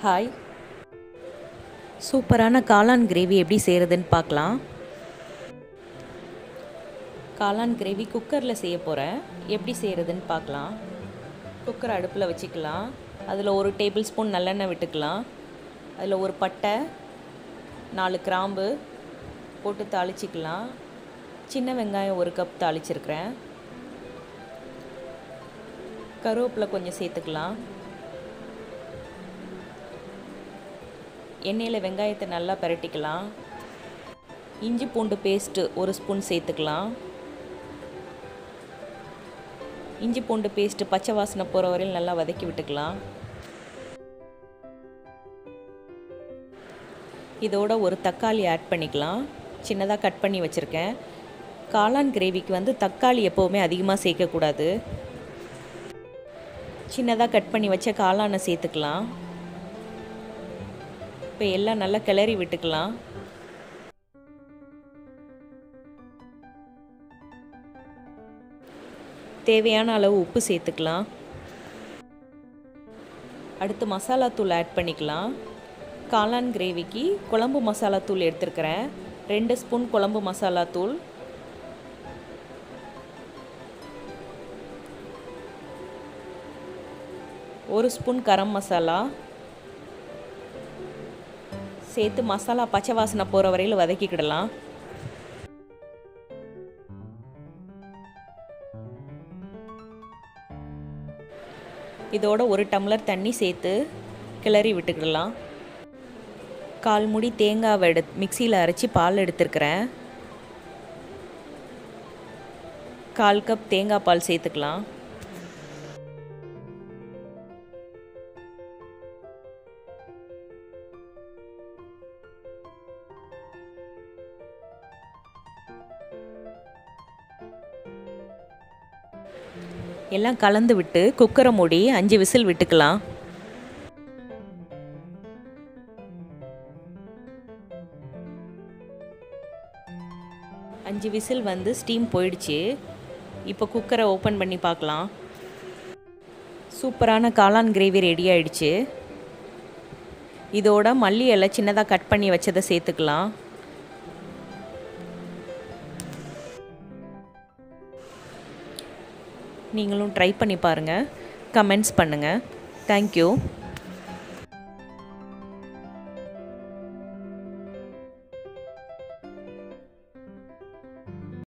hi சூப்பரான காளான் gravy எப்படி செய்கிறதுன்னு பார்க்கலாம் காளான் கிரேவி குக்கரில் செய்ய போகிறேன் எப்படி செய்கிறதுன்னு பார்க்கலாம் குக்கர் அடுப்பில் வச்சுக்கலாம் அதில் ஒரு டேபிள் ஸ்பூன் நல்லெண்ணெய் விட்டுக்கலாம் அதில் ஒரு பட்டை நாலு கிராம்பு போட்டு தாளிச்சிக்கலாம் சின்ன வெங்காயம் ஒரு கப் தாளிச்சிருக்கிறேன் கருவேப்பிலை கொஞ்சம் சேர்த்துக்கலாம் எண்ணெயில் வெங்காயத்தை நல்லா பரட்டிக்கலாம் இஞ்சி பூண்டு பேஸ்ட்டு ஒரு ஸ்பூன் சேர்த்துக்கலாம் இஞ்சி பூண்டு பேஸ்ட்டு பச்சை வாசனை போகிற வரையில் நல்லா வதக்கி விட்டுக்கலாம் இதோட ஒரு தக்காளி ஆட் பண்ணிக்கலாம் சின்னதாக கட் பண்ணி வச்சுருக்கேன் காளான் கிரேவிக்கு வந்து தக்காளி எப்போவுமே அதிகமாக சேர்க்கக்கூடாது சின்னதாக கட் பண்ணி வச்ச காளானை சேர்த்துக்கலாம் இப்போ எல்லாம் நல்லா கிளறி விட்டுக்கலாம் தேவையான அளவு உப்பு சேர்த்துக்கலாம் அடுத்து மசாலா தூள் ஆட் பண்ணிக்கலாம் காளான் கிரேவிக்கு குழம்பு மசாலா தூள் எடுத்துருக்கிறேன் ரெண்டு ஸ்பூன் குழம்பு மசாலா தூள் ஒரு ஸ்பூன் கரம் மசாலா சேர்த்து மசாலா பச்சை வாசனை போகிற வரையில் வதக்கிக்கிடலாம் இதோட ஒரு டம்ளர் தண்ணி சேர்த்து கிளறி விட்டுக்கிடலாம் கால் முடி தேங்காவை எடு மிக்சியில் அரைச்சி பால் எடுத்துருக்கிறேன் கால் கப் தேங்காய் பால் சேர்த்துக்கலாம் எல்லாம் கலந்து விட்டு குக்கரை மூடி அஞ்சு விசில் விட்டுக்கலாம் அஞ்சு விசில் வந்து ஸ்டீம் போயிடுச்சு இப்போ குக்கரை ஓப்பன் பண்ணி பார்க்கலாம் சூப்பரான காளான் கிரேவி ரெடி ஆயிடுச்சு இதோட மல்லி இலை சின்னதாக கட் பண்ணி வச்சதை சேர்த்துக்கலாம் நீங்களும் ட்ரை பண்ணி பாருங்கள் கமெண்ட்ஸ் பண்ணுங்கள் தேங்க்யூ